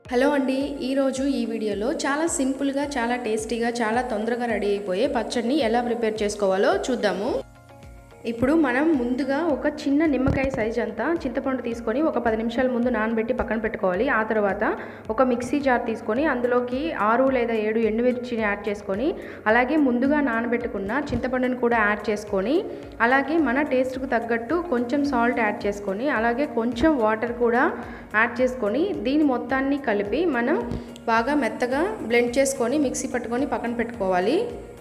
hello అండి ఈరోజు ఈ వీడియోలో చాలా సింపుల్గా చాలా టేస్టీగా చాలా తొందరగా రెడీ అయిపోయే పచ్చడిని ఎలా ప్రిపేర్ చేసుకోవాలో చూద్దాము ఇప్పుడు మనం ముందుగా ఒక చిన్న నిమ్మకాయ సైజ్ అంతా చింతపండు తీసుకొని ఒక పది నిమిషాల ముందు నానబెట్టి పక్కన పెట్టుకోవాలి ఆ తర్వాత ఒక మిక్సీ జార్ తీసుకొని అందులోకి ఆరు లేదా ఏడు ఎండుమిర్చిని యాడ్ చేసుకొని అలాగే ముందుగా నానబెట్టుకున్న చింతపండుని కూడా యాడ్ చేసుకొని అలాగే మన టేస్ట్కు తగ్గట్టు కొంచెం సాల్ట్ యాడ్ చేసుకొని అలాగే కొంచెం వాటర్ కూడా యాడ్ చేసుకొని దీని మొత్తాన్ని కలిపి మనం బాగా మెత్తగా బ్లెండ్ చేసుకొని మిక్సీ పట్టుకొని పక్కన పెట్టుకోవాలి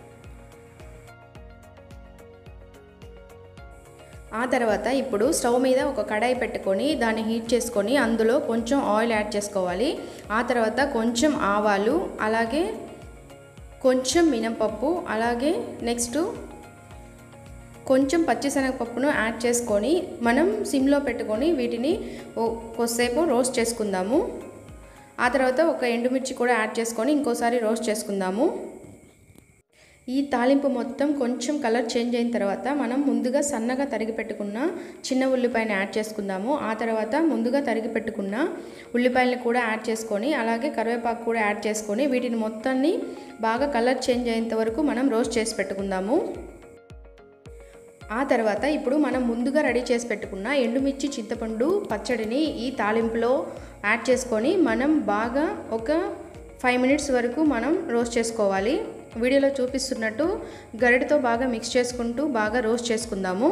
ఆ తర్వాత ఇప్పుడు స్టవ్ మీద ఒక కడాయి పెట్టుకొని దాన్ని హీట్ చేసుకొని అందులో కొంచెం ఆయిల్ యాడ్ చేసుకోవాలి ఆ తర్వాత కొంచెం ఆవాలు అలాగే కొంచెం మినపప్పు అలాగే నెక్స్ట్ కొంచెం పచ్చిశనగపప్పును యాడ్ చేసుకొని మనం సిమ్లో పెట్టుకొని వీటిని కొద్దిసేపు రోస్ట్ చేసుకుందాము ఆ తర్వాత ఒక ఎండుమిర్చి కూడా యాడ్ చేసుకొని ఇంకోసారి రోస్ట్ చేసుకుందాము ఈ తాలింపు మొత్తం కొంచెం కలర్ చేంజ్ అయిన తర్వాత మనం ముందుగా సన్నగా తరిగి పెట్టుకున్న చిన్న ఉల్లిపాయని యాడ్ చేసుకుందాము ఆ తర్వాత ముందుగా తరిగి పెట్టుకున్న ఉల్లిపాయలను కూడా యాడ్ చేసుకొని అలాగే కరివేపాకు కూడా యాడ్ చేసుకొని వీటిని మొత్తాన్ని బాగా కలర్ చేంజ్ అయ్యేంత వరకు మనం రోస్ట్ చేసి పెట్టుకుందాము ఆ తర్వాత ఇప్పుడు మనం ముందుగా రెడీ చేసి పెట్టుకున్న ఎండుమిర్చి చింతపండు పచ్చడిని ఈ తాలింపులో యాడ్ చేసుకొని మనం బాగా ఒక ఫైవ్ మినిట్స్ వరకు మనం రోస్ట్ చేసుకోవాలి వీడియోలో చూపిస్తున్నట్టు గరిటతో బాగా మిక్స్ చేసుకుంటూ బాగా రోస్ట్ చేసుకుందాము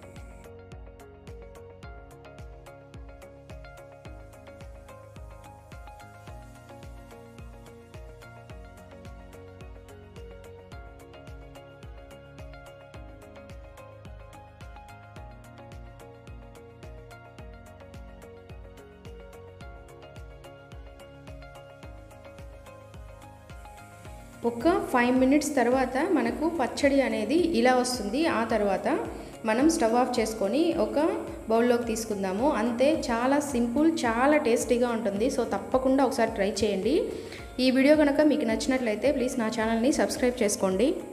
ఒక ఫైవ్ మినిట్స్ తర్వాత మనకు పచ్చడి అనేది ఇలా వస్తుంది ఆ తర్వాత మనం స్టవ్ ఆఫ్ చేసుకొని ఒక బౌల్లోకి తీసుకుందాము అంతే చాలా సింపుల్ చాలా టేస్టీగా ఉంటుంది సో తప్పకుండా ఒకసారి ట్రై చేయండి ఈ వీడియో కనుక మీకు నచ్చినట్లయితే ప్లీజ్ నా ఛానల్ని సబ్స్క్రైబ్ చేసుకోండి